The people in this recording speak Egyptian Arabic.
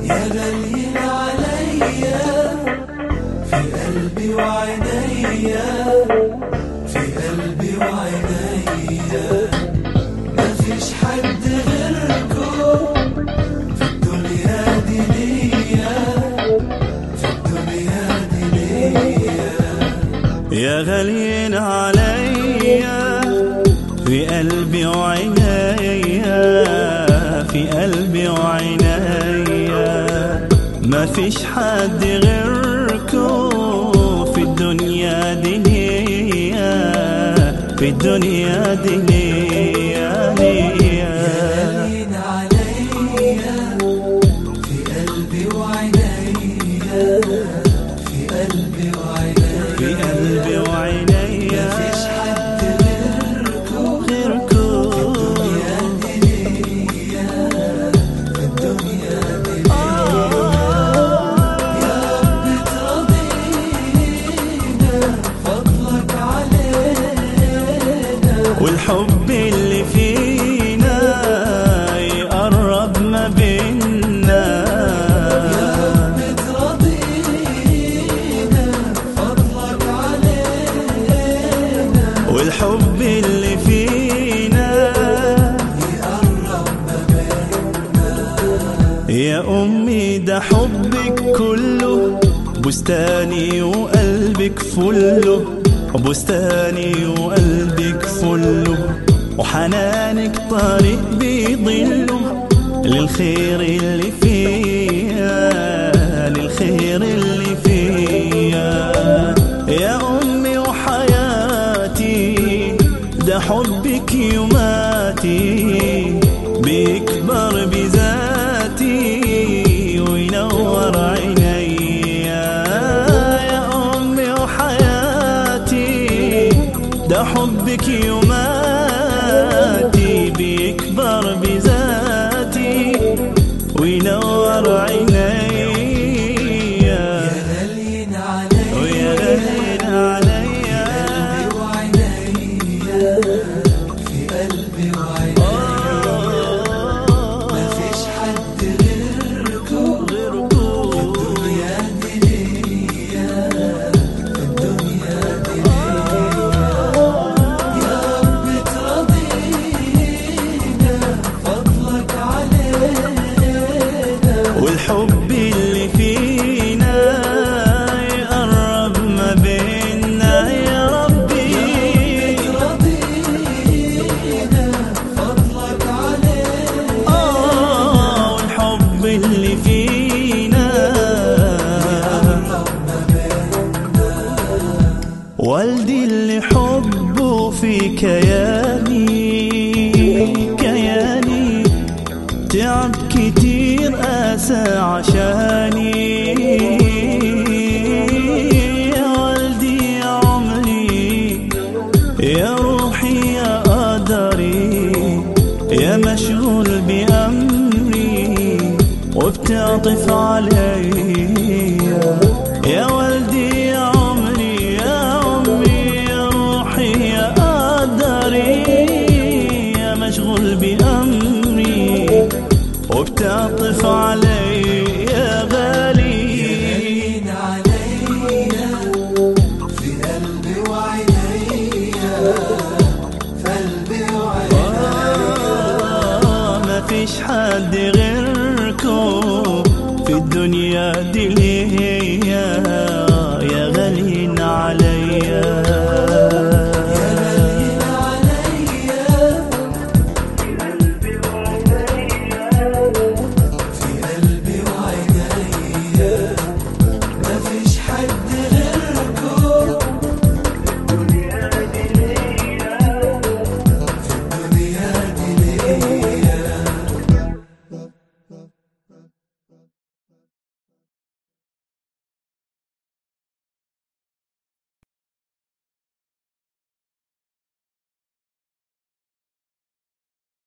يا غاليين عليا في قلبي وعينيا في قلبي وعينيا مفيش حد غيركم في الدنيا دي ليا في الدنيا دي ليا يا غاليين عليا في قلبي وعينيا في قلبي وعينيا ما فيش حد غيركم في الدنيا دي ليا في الدنيا دي ليا ليا غاليين عليا في قلبي وعينيا في قلبي وعينيا في قلبي وعينيا مفيش حد غيركم غيركم الدنيا دي ليا في الدنيا دي ليا يا رب ترضينا فضلك علينا والحب اللي فينا يقرب ما بينا بترضينا فضلك علينا والحب اللي فينا يقرب ما بيننا يا أمي ده حبك كله بستاني وقلبك فله بستاني وقلبك فله وحنانك طريق بيضله للخير اللي فيها للخير اللي فيها يا أمي وحياتي ده حبك يماتي بيكبر بذاتي وينور عينيا يا أمي وحياتي ده حبك يماتي بيكبر بذاتي وينور عينيا غاليين علينا ويا غالين عليا وعينيا في قلبي وعينيا مفيش حد غيركم الدنيا دي ليا في الدنيا دي ليا يا رب ترضينا فضلك علينا والحب اللي فينا يقرب ما بينا يا ربي ترضينا فضلك علينا آه والحب اللي فينا والدي اللي حبه في كياني كياني تعب كتير قاسى عشاني يا والدي يا عمري يا روحي يا قدري يا مشغول بأمري وبتعطف علي يا والدي يا عمري يا عمري يا روحي يا قدري يا مشغول بأمري وبتعطف علي يا غالي غاليين عليا في قلبي وعينيا في قلبي وعينيا آه ما فيش حد غيركم في الدنيا دي